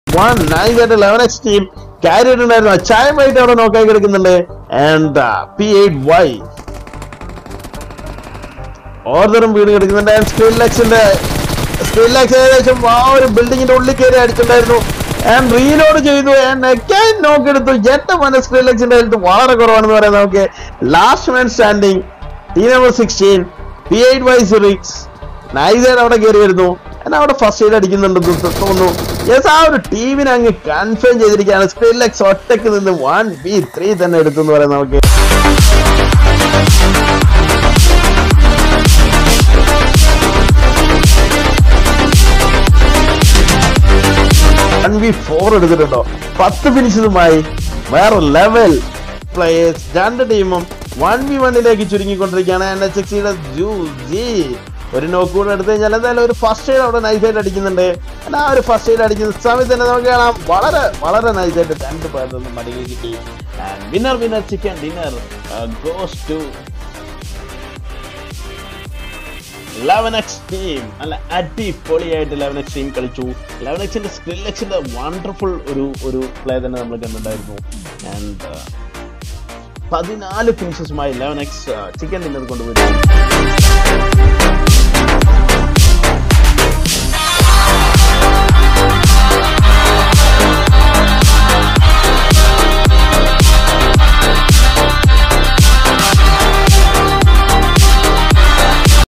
one നൈസായിട്ട് eleven X team കാര്യമായിട്ടുണ്ടായിരുന്നു ചായമായിട്ട് അവിടെ നോക്കായി കിടക്കുന്നുണ്ട് ആൻഡ് പി എയ്റ്റ് വൈ ഓർഡറും വീട് കിടക്കുന്നുണ്ട് ആൻഡ് സ്ക്രീൻ ലെക്സിന്റെ സ്ക്രീൻ ലെക്സ് ഏകദേശം ആ ഒരു ബിൽഡിങ്ങിന്റെ ഉള്ളിൽ കയറി അടിച്ചിട്ടുണ്ടായിരുന്നു ആൻഡ് റീലോഡ് ചെയ്തു ആൻഡ് അഗൈൻ നോക്കെടുത്തു എന്റെ മന സ്ക്രീൻ ലെക്സിന്റെ ഹെൽത്ത് വളരെ കുറവാണെന്ന് പറയാം നമുക്ക് last man standing team number sixteen P eight Y സിറിക്സ് നൈസായിട്ട് അവിടെ കയറി വരുന്നു എന്നാൽ അവിടെ ഫസ്റ്റ് എയ്ഡ് അടിക്കുന്നുണ്ട് തോന്നുന്നു യെസ് ആ ഒരു ടീമിനെ അങ്ങ് കൺഫേം ചെയ്തിരിക്കുകയാണ് സ്ക്രീൻ ലെക്സ് ഒറ്റക്ക് നിന്ന് വൺ ബി ത്രീ തന്നെ എടുത്തു എന്ന് പറയാം നമുക്ക് വൺ വി ഫോർ എടുത്തിട്ടുണ്ടോ പത്ത് ഫിനിഷസുമായി വേറെ ലെവൽ പ്ലേയേഴ്സ് രണ്ട് ടീമും വൺ വി വണ്ണിലേക്ക് ചുരുങ്ങിക്കൊണ്ടിരിക്കുകയാണ് എൻ എച്ച് എക്സിയുടെ ജി ഒരു നോക്ക് കൂടെ എടുത്തു കഴിഞ്ഞാൽ എന്തായാലും ഒരു ഫസ്റ്റ് എയ്ഡ് അവിടെ നൈസായിട്ട് അടിക്കുന്നുണ്ട് എന്നാൽ ആ ഒരു ഫസ്റ്റ് എയ്ഡ് അടിക്കുന്ന സമയത്ത് തന്നെ നമുക്ക് കാണാം വളരെ വളരെ നൈസായിട്ട് രണ്ട് പേർ നിന്ന് മടങ്ങി കിട്ടി winner winner chicken dinner goes to eleven X team അല്ല അടിപൊളിയായിട്ട് ലെവൻ എക്സ് ടീം കളിച്ചു ലെവൻ എക്സിന്റെ സ്ക്രിൽ എക്സിന്റെ വണ്ടർഫുൾ ഒരു ഒരു പ്ലേ തന്നെ നമ്മൾ കണ്ടിട്ടുണ്ടായിരുന്നു ആൻഡ് പതിനാല് ഫിനിഷസുമായി ലെവൻ എക്സ് ചിക്കൻ ഡിന്നർ കൊണ്ടുപോയി